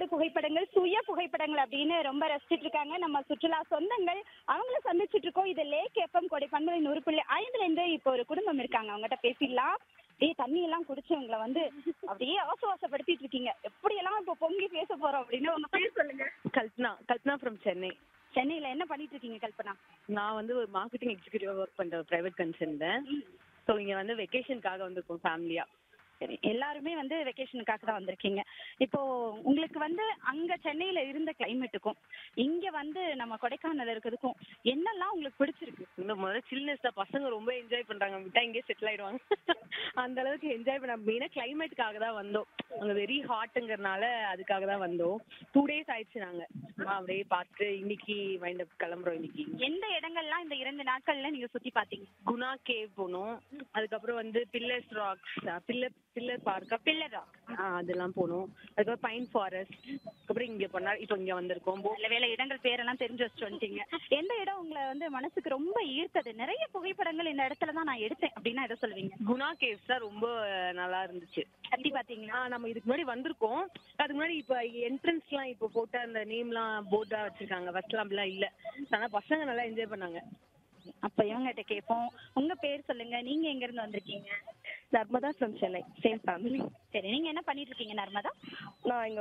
இயற்கையோடு புகைப்படங்கள் சுய புகைப்படங்கள் அப்படின்னு ரொம்ப ரசிச்சிட்டு இருக்காங்க நம்ம சுற்றுலா சொந்தங்கள் அவங்கள சந்திச்சிட்டு இருக்கோம் இது லேக் எஃப்எம் கொடை பண்பலை நூறு புள்ளி ஐந்துல இருந்து இப்போ ஒரு குடும்பம் இருக்காங்க அவங்ககிட்ட பேசிடலாம் அப்படியே தண்ணி எல்லாம் குடிச்சு உங்களை வந்து அப்படியே அவசவாசப்படுத்திட்டு இருக்கீங்க எப்படி எல்லாம் இப்போ பொங்கி பேச போறோம் அப்படின்னு உங்க பேர் சொல்லுங்க கல்பனா கல்பனா ஃப்ரம் சென்னை சென்னையில என்ன பண்ணிட்டு இருக்கீங்க கல்பனா நான் வந்து ஒரு மார்க்கெட்டிங் எக்ஸிக்யூட்டிவ் ஒர்க் பண்ற பிரைவேட் கன்சர்ன் ஸோ இங்க வந்து வெக்கேஷனுக்காக வந்திருக்கோம் ஃபேமிலியா சரி எல்லாருமே வந்து வெக்கேஷனுக்காக தான் வந்திருக்கீங்க இப்போ உங்களுக்கு வந்து அங்க சென்னையில இருந்த கிளைமேட்டுக்கும் இங்க வந்து நம்ம கொடைக்கானல் இருக்கிறதுக்கும் என்னெல்லாம் உங்களுக்கு பிடிச்சிருக்கு இந்த முதல்ல சில்னஸ் தான் பசங்க ரொம்ப என்ஜாய் பண்றாங்க விட்டா இங்கே செட்டில் ஆயிடுவாங்க அந்த அளவுக்கு என்ஜாய் பண்ண மெயினா கிளைமேட்டுக்காக தான் வந்தோம் அங்க வெரி ஹாட்டுங்கிறனால அதுக்காக தான் வந்தோம் டூ டேஸ் ஆயிடுச்சு நாங்க சும்மா அப்படியே பார்த்து இன்னைக்கு மைண்ட் கிளம்புறோம் இன்னைக்கு எந்த இடங்கள்லாம் இந்த இரண்டு நாட்கள்ல நீங்க சுத்தி பாத்தீங்க குணா கேவ் போனோம் அதுக்கப்புறம் வந்து பில்லர்ஸ் ராக்ஸ் பில்லர் பில்லர் பார்க்கா பில்லர் ராக் அதெல்லாம் போனோம் அதுக்கப்புறம் பைன் ஃபாரஸ்ட் அதுக்கப்புறம் இங்க பண்ணா இப்போ இங்க வந்திருக்கோம் நல்ல வேலை இடங்கள் பேரெல்லாம் தெரிஞ்சு வச்சுட்டு வந்துட்டீங்க எந்த இடம் உங்களை வந்து மனசுக்கு ரொம்ப ஈர்த்தது நிறைய புகைப்படங்கள் இந்த இடத்துல தான் நான் எடுத்தேன் அப்படின்னா எதை சொல்லுவீங்க குணா கேவ்ஸ் தான் ரொம்ப நல்லா இருந்துச்சு கட்டி பாத்தீங்களா ஆ, நம்ம இதுக்கு முன்னாடி வந்திருக்கோம் அதுக்கு முன்னாடி இப்போ என்ட்ரன்ஸ்லாம் இப்போ போட்ட அந்த நேம்லாம் போர்டாக வச்சிருக்காங்க ஃபர்ஸ்ட்லாம் அப்படிலாம் இல்லை ஆனால் பசங்க நல்லா என்ஜாய் பண்ணாங்க அப்ப இவங்ககிட்ட கேட்போம் உங்க பேர் சொல்லுங்க நீங்க எங்க இருந்து வந்திருக்கீங்க Narmada from Chennai same family சரி நீங்க என்ன பண்ணிட்டு இருக்கீங்க நர்மதா நான் இங்க